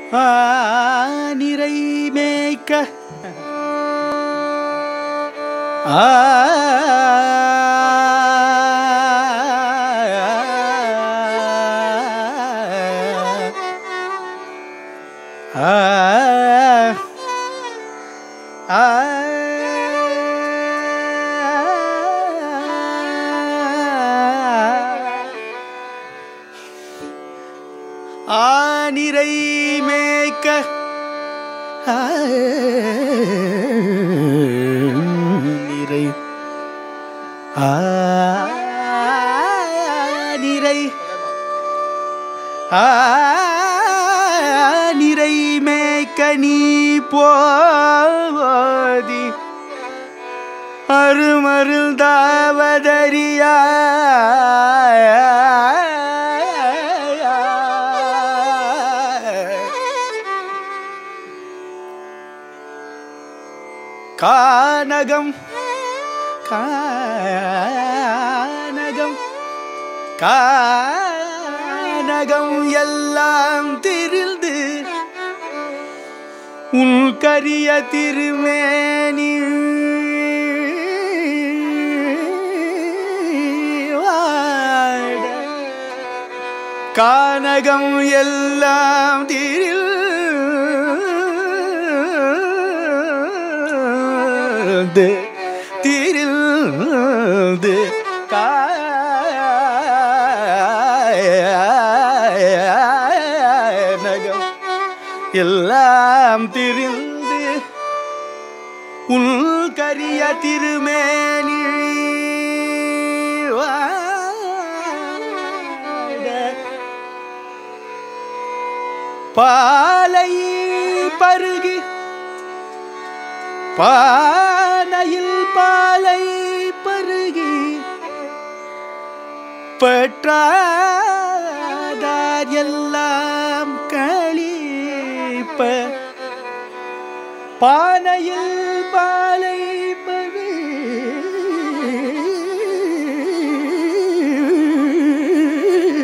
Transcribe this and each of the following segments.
ஆ, நிறை மேய்க்க ஆ ஆ ஆ ஆனிரை மேய்க்க நிறை நிறை நிறை மேய்க்க நீ போதி அருமருந்தாவதறியா கானகம் கானகம் கானகம் எல்லாம் திரிந்து உன் கரிய திருமேனி வாட கானகம் எல்லாம் திரில்து திரில்து கானகம் எல்லாம் திரிந்து உள் கரிய திருமேனி வாட பாலை பருகி பானையில் பாலை பருகி பெற்றாதார் எல்லாம் கழிப்ப பானையில் பாலை பருகி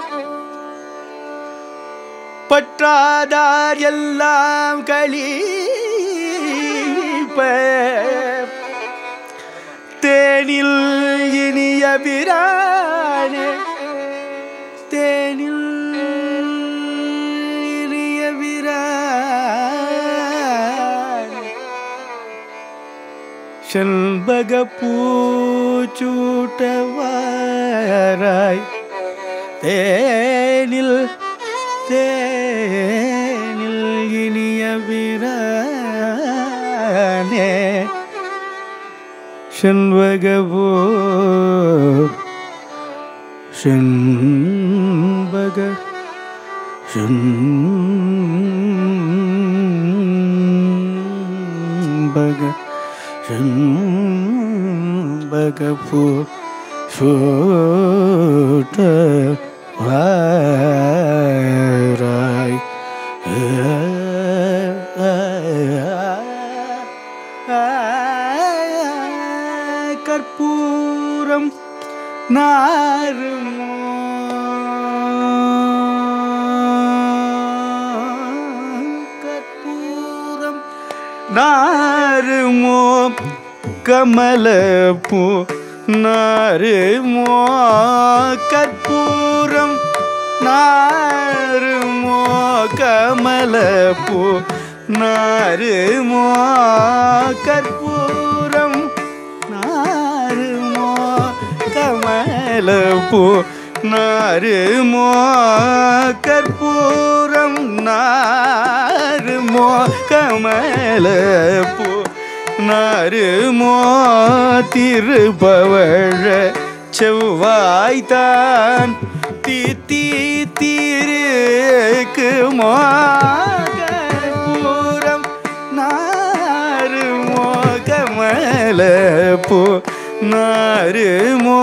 பற்றாதார் எல்லாம் களிப்ப தேனில் இனிய பிரானே தேனில் இனிய பிரானே செண்பக பூச்சூட்டவாராய் தேனில் தேனில் இனிய பிரானே செண்பகவோ செண்பக செண்பக செண்பகப்பூ சூட்ட வாராய் கற்பூரம் நாருமோ கற்பூரம் நாருமோ கமலப்பூ நாருமோ கற்பூரம் நாருமோ கமலப்பூ நாருமோ கற்பூரம் நாருமோ கமலப்பூ நாருமோ கற்பூரம் நாருமோ கமலப்பூ நாருமோ திருபவழ செவ்வாய்தான் தீத்தி தீருக்கு மோகபூரம் நாருமோ கமலப்பூ நாருமோ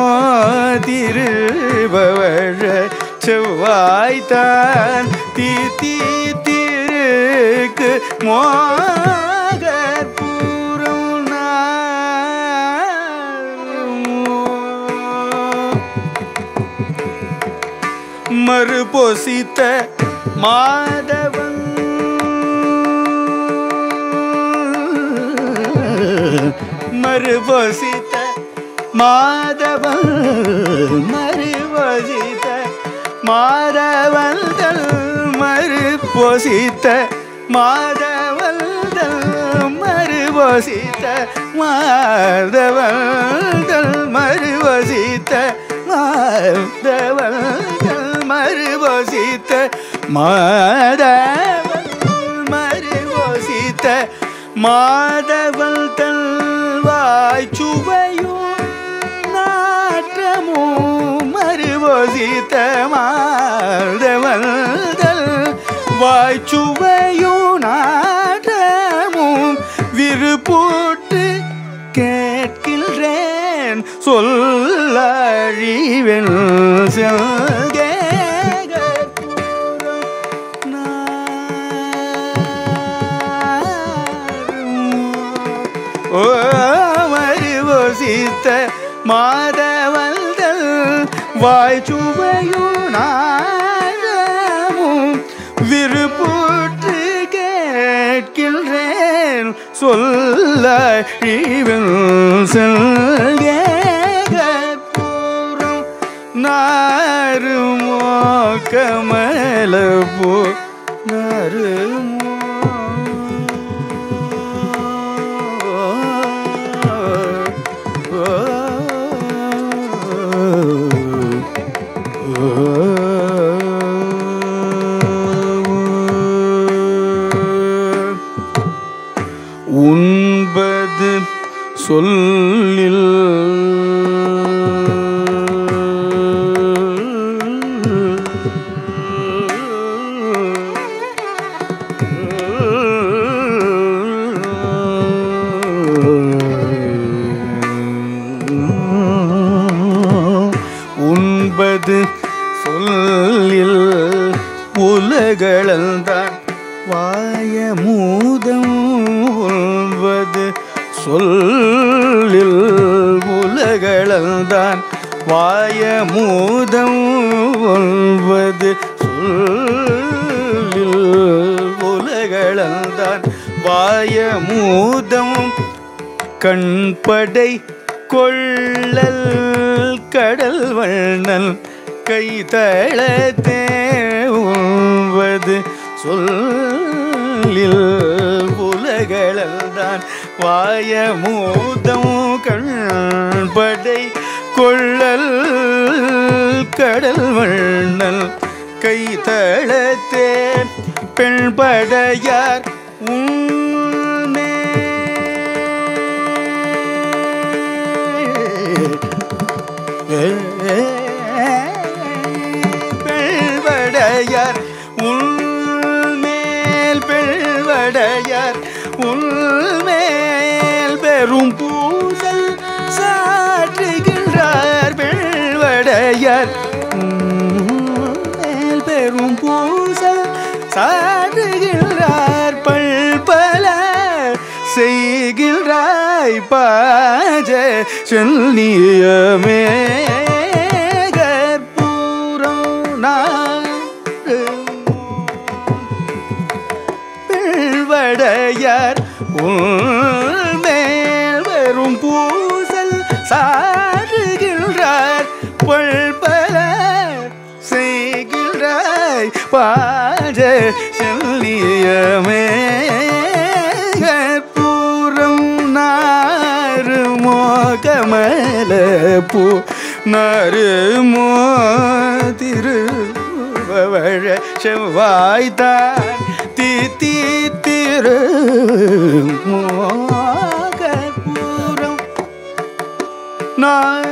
திருபவழ செவ்வாய்தான் தீத்தி திருக்கு மோகபூரம் நாருமோ மறுபொசித்த மாதவன் மறுபொசித்த மாதவன் மறுபொசித்த மாதவந்தல் மறுபொசித்த மாதவந்தல் மறுபொசித்த மாதவந்தல் மறுபொசித்த மாதவந்தல் மறுபொசித்த மாதவன் மறுபொசித்த மாதவன் தன் வாய்ச்சுவையும் நாற்றமும் மறுபொசித்த மாதவன் தன் வாய்ச்சுவையும் நாற்றமும் விருப்பூட்டு கேட்கின்றேன் சொல்லழிவன் செல்கே ஓ மறுபொசித்த மாதவந்தல் வாய்ச்சுவையும் நாழமும் விருப்புற்று கேட்கின்றேன் சொல்ல இவன் செல்கூறும் நாருமோ கமலபோ உண்பது சொல்லில் உண்பது சொல்லில் உலகளந்தான் வாய மூதம் உள்வது சொல்லில் உலகளந்தான் வாய மூதம் உள்வது சொல்லில் உலகளந்தான் வாய மூதம் கண்படை கொள்ளல் கடல் வண்ணல் கைதள தேவது சொல்லில் உலகளந்தான் வாய மூதம் கண்படை கொள்ளல் கடல் வண்ணல் கைதளத்தே பெண்படையார் உன்னே பெழ்வடையார் உள்மேல் பெழ்வடையார் உள்மேல் பெரும் பூசல் சாற்றுகின்றார் பெழ்வடையார் மேல் பெரும் பூசல் சாற்றுகின்றார் பல்பல செய்கின்றாய் பாஜ செல்லியமே கற்பூரம் நாடு பிழ்வடையார் உள்மேல் வரும் பூசல் சாடுகின்றார் பல்பல செய்கின்றாய் பாஜ செல்லியமே கற்பூரம் நாருமோ கமல பூ நறுமோ திருவழ செவ்வாய்தான் தி தி திரு கற்பூரம் நான்